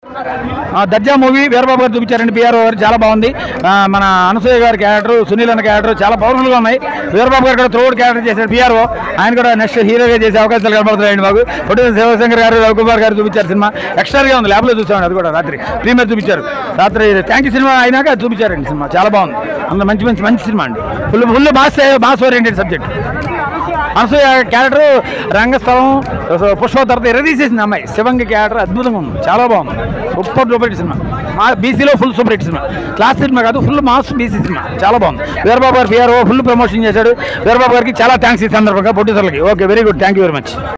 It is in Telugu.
ఆ, దర్జా మూవీ వీరబాబు గారు చూపించారండి పిఆర్ గారు చాలా బాగుంది ఆ, మన అనసూయ గారి క్యారెక్టర్ సునీల్ అన్న క్యారెక్టర్ చాలా పవర్ఫుల్గా ఉన్నాయి వీరబాబు గారు కూడా త్రోడ్ క్యారెక్టర్ చేశారు పిఆర్ఓ ఆయన కూడా నెక్స్ట్ హీరోగా చేసే అవకాశాలు కనబడుతున్నాయండి మాకు ప్రొడ్యూసర్ శివశంకర్ గారు రవికుమార్ గారు చూపించారు సినిమా ఎక్స్ట్రాగా ఉంది ల్యాబ్లో చూసామండి అది కూడా రాత్రి ప్రీమియర్ చూపించారు రాత్రి థ్యాంక్ యూ సినిమా అయినాక అది చూపించారండి సినిమా చాలా బాగుంది అందులో మంచి మంచి మంచి సినిమా అండి full full mass mass oriented subject Anasuya character Rangasthalam Pushpa తర్వాత ఎరదీసేసింది అమ్మాయి శివంగి క్యారెక్టర్ అద్భుతంగా ఉంది చాలా బాగుంది సూపర్ డూపర్ హిట్ సినిమా మా బీసీలో full super hit cinema class cinema కాదు ఫుల్ మాస్ బీసీ సినిమా చాలా బాగుంది వీరబాబు గారు పిఆర్ఓ ఫుల్ ప్రమోషన్ చేశాడు వీరబాబు గారికి చాలా థ్యాంక్స్ ఈ సందర్భంగా ప్రొడ్యూసర్లకి okay very good thank you very much